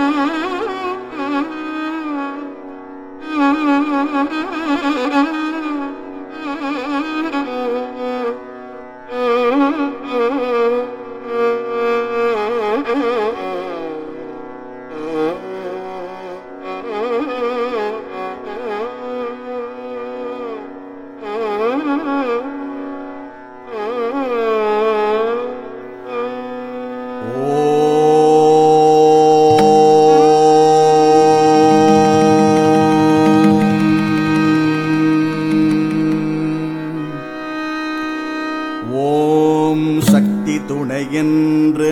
ஓம் சக்தி துணையென்று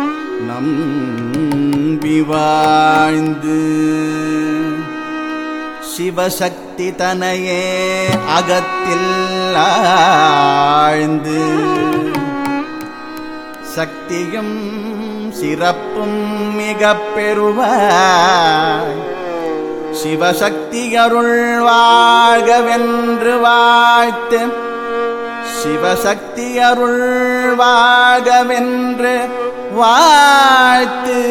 நம்பி வாழ்ந்து சிவசக்தி தனையே அகத்தில் ஆழ்ந்து சக்தியும் சிறப்பும் மிக பெறுவாய் சிவசக்தி அருள் வாழ்கவென்று வாழ்த்து சிவசக்தி அருள் வாழ்கவென்று வாழ்த்து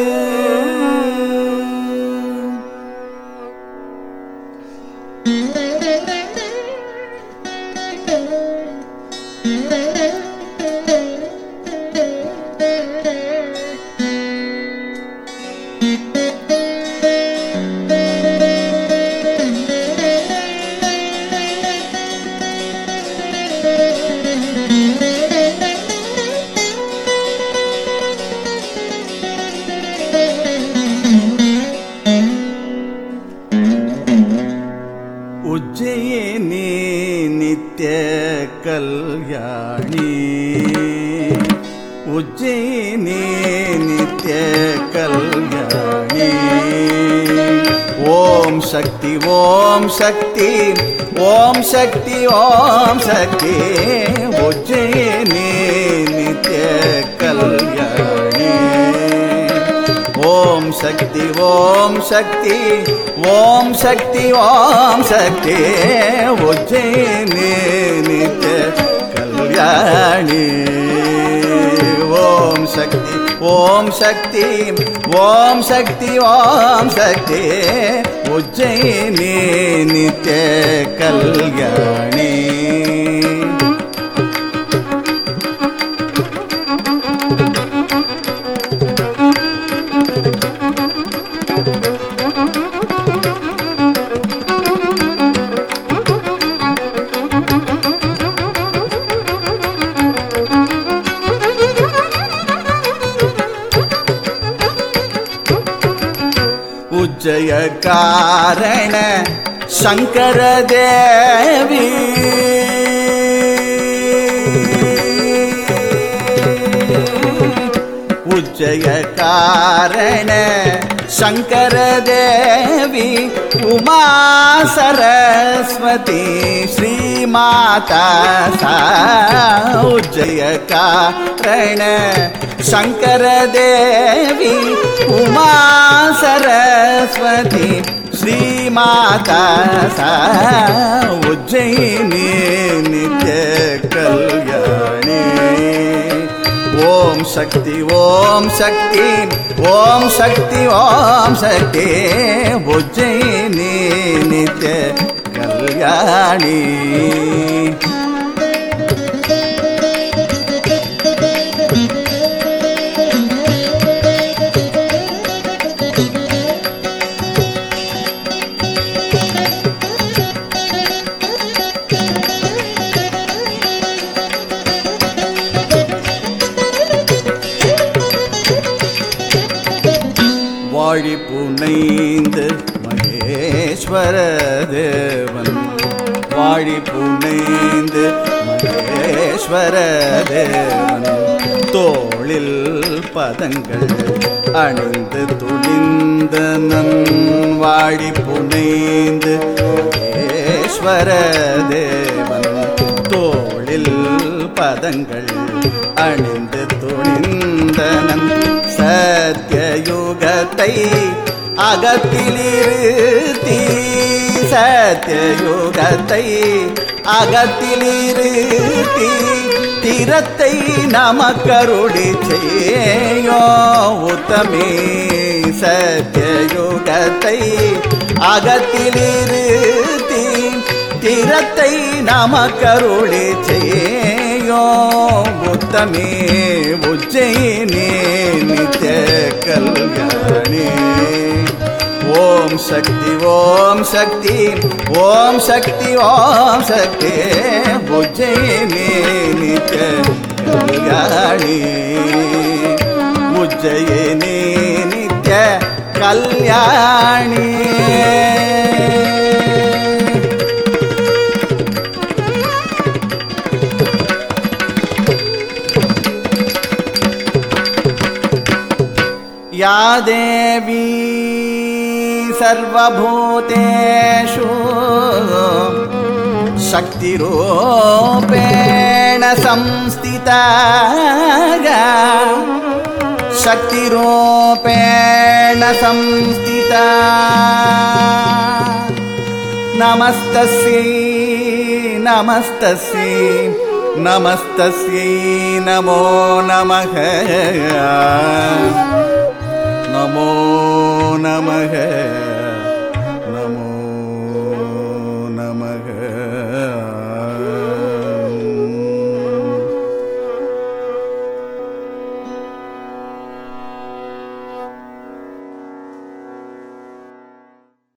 உஜ்ஜயினி நித்ய கல்யாணி உஜ்ஜயினி நித்ய கல்யாணி ஓம் சக்தி ஓம் சக்தி ஓம் சக்தி ஓம் சக்தி உஜ்ஜயினி நித்ய கல்யாணி ஓம் சக்தி ஓம் சக்தி ஓம் சக்தி ஓம் சக்தி உஜ்ஜயினி நித்ய கல்யாணி ஓம் சக்தி ஓம் சக்தி ஓம் சக்தி ஓம் சக்தி உஜ்ஜயினி நித்ய கல்யாணி ಉಜ್ಜಯ ಕಾರಣ ಶಂಕರ ದೇವಿ ಉಜ್ಜಯ ಕಾರಣ ಶಂಕರ ದೇವಿ ಉಮಾ ಸರಸ್ವತಿ ಶ್ರೀ ಮಾತಾ ಸಾ ಉಜ್ಜಯ ಕಾರಣ ಶಂಕರ ದೇವಿ ಉಮಾ ಸರಸ್ವತಿ ಶ್ರೀ ಮಾತಾ ಸಾ ಉಜ್ಜಯಿನಿ ನಿತ್ಯ ಕಲ್ಯಾಣಿ ಓಂ ಶಕ್ತಿ ಓಂ ಶಕ್ತಿ ಓಂ ಶಕ್ತಿ ಓಂ ಶಕ್ತಿ ಉಜ್ಜಯಿನಿ ನಿತ್ಯ ಕಲ್ಯಾಣಿ வாழி புனைந்து மகேஸ்வர தேவன் வாழி புனைந்து மகேஸ்வர தேவன் தோளில் பதங்கள் அணிந்து துணிந்த நன் வாழி புனைந்து மகேஸ்வர தேவன் தோளில் பதங்கள் அணிந்து துணிந்தனன் சத்யயுகத்தை அகத்திலிருத்தி சத்யயுகத்தை அகத்திலிருத்தி திறத்தை நமக்கருளி செய்யோ உத்தமே சத்ய திறத்தை அகத்திலிருத்தி திறத்தை நமக்கருளி செய்யோ புத்தமே உஜ்ஜயினே நித்ய கல்யாணி ஓம் சக்தி ஓம் சக்தி ஓம் சக்தி ஓம் சக்தி உஜ்ஜயினி நித்ய கல்யாணி உஜ்ஜயினி நித்ய கல்யாணி या देवी सर्वभूतेषु शक्तिरूपेण संस्थिता शक्तिरूपेण संस्थिता नमस्तस्यै नमस्तस्यै नमस्तस्यै नमो नमः नमो